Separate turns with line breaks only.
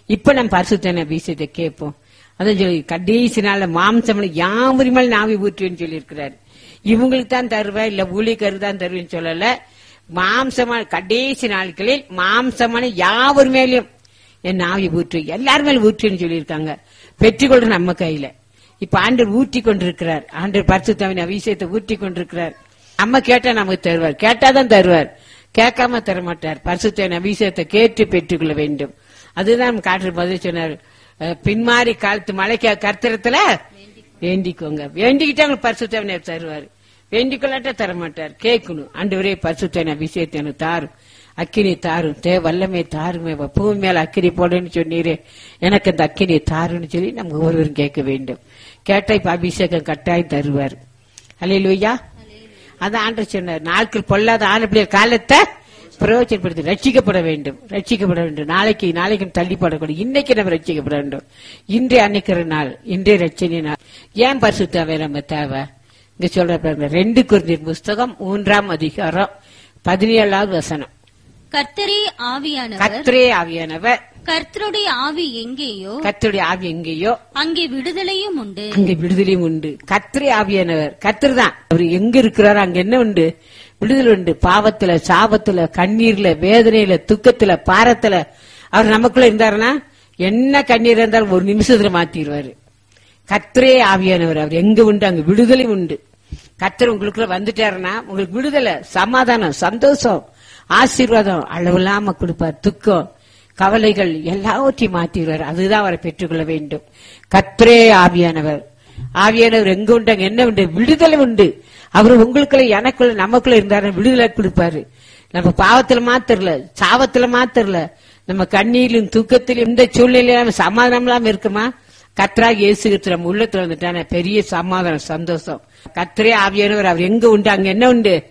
இப்ப நம்ம பரிசுத்தன அபிஷேகத்தை கேட்போம் அதான் சொல்லி கடைசி நாள்ல மாம்சம் யாவரி மேல் நாவி ஊற்றுவேன்னு சொல்லியிருக்கிறாரு இவங்களுக்கு தான் தருவேன் இல்ல ஊழியக்கரு தான் தருவேன்னு சொல்லல மாம்சமான கடைசி நாட்களில் மாம்சமான யாவர் மேலயும் என் ஆவி ஊற்று எல்லார் மேலும் ஊற்றுன்னு சொல்லியிருக்காங்க பெற்றுக்கொள்ற நம்ம கையில இப்ப ஆண்டவர் ஊற்றி கொண்டிருக்கிறார் ஆண்டவர் பரிசுத்தாவின் அபிஷேகத்தை ஊற்றி கொண்டிருக்கிறார் நம்ம கேட்டா நமக்கு தருவார் கேட்டாதான் தருவார் கேட்காம தர மாட்டார் பரிசுத்தாவின் அபிஷேகத்தை கேட்டு பெற்றுக்கொள்ள வேண்டும் அதுதான் நம்ம காற்று பதில் சொன்னார் அஹ், பின்மாறி காலத்து மழைக்கு கர்த்தரத்துல வேண்டிக்கோங்க வேண்டிக்கிட்டா உங்களுக்கு பரிசுத்தாவினை தருவார் வேண்டிக் கொள்ளாட்டா தர மாட்டார் கேட்கணும் ஆண்டவரே பரிசுத்தாவின் அபிஷேகத்தை எனக்கு தாரும் அக்கினி தாரும் தே வல்லமே தாருமே பூமி மேல அக்கினி போடுன்னு சொன்னீரே எனக்கு அந்த அக்கினி தாருன்னு சொல்லி நம்ம ஒருவரும் கேட்க வேண்டும் கேட்டா இப்ப அபிஷேகம் கட்டாயம் தருவார் அல்லையா அதான் ஆண்டு சொன்னார் நாட்கள் பொல்லாத ஆளுடைய காலத்தை பிரயோஜனப்படுத்தி ரட்சிக்கப்பட வேண்டும் ரட்சிக்கப்பட வேண்டும் நாளைக்கு நாளைக்கு தள்ளிப்படக்கூடாது இன்னைக்கு நம்ம ரட்சிக்கப்பட வேண்டும் இன்றைய அன்னைக்கிற நாள் இன்றைய ரட்சணை நாள் ஏன் பரிசுத்தாவே நம்ம தேவை இங்க சொல்ற பாருங்க ரெண்டு குருந்தின் புஸ்தகம் மூன்றாம் அதிகாரம் பதினேழாவது வசனம்
கர்த்தரே ஆவியானவர்
கத்ரே ஆவியானவர்
கர்த்தருடைய ஆவி எங்கேயோ
கத்தருடைய ஆவி எங்கேயோ
அங்கே விடுதலையும் உண்டு
அங்க விடுதலையும் உண்டு கத்திரி ஆவியானவர் கத்தர் தான் அவர் எங்க இருக்கிறாரோ அங்க என்ன உண்டு விடுதலை உண்டு பாவத்துல சாபத்துல கண்ணீர்ல வேதனையில துக்கத்துல பாரத்துல அவர் நமக்குள்ள இருந்தாருன்னா என்ன கண்ணீர் இருந்தாலும் ஒரு நிமிஷத்துல மாத்திடுவாரு கத்திரே ஆவியானவர் அவர் எங்க உண்டு அங்க விடுதலை உண்டு கத்தர் உங்களுக்குள்ள வந்துட்டாருன்னா உங்களுக்கு விடுதலை சமாதானம் சந்தோஷம் ஆசீர்வாதம் அளவில்லாம கொடுப்பார் துக்கம் கவலைகள் எல்லாவற்றையும் மாற்றிடுவார் அதுதான் அவரை பெற்றுக்கொள்ள வேண்டும் கத்ரே ஆவியானவர் ஆவியானவர் எங்க உண்டு அங்க என்ன உண்டு விடுதலை உண்டு அவர் உங்களுக்குள்ள எனக்குள்ள நமக்குள்ள இருந்தாரு விடுதலை கொடுப்பாரு நம்ம பாவத்துல மாத்திரல சாவத்துல மாத்திரல நம்ம கண்ணீரிலும் தூக்கத்திலும் இந்த சூழ்நிலையில சமாதானம் இல்லாம இருக்குமா கத்ராக இயேசு நம்ம உள்ளத்துல வந்துட்டான பெரிய சமாதானம் சந்தோஷம் கத்திரே ஆவியானவர் அவர் எங்க உண்டு அங்க என்ன உண்டு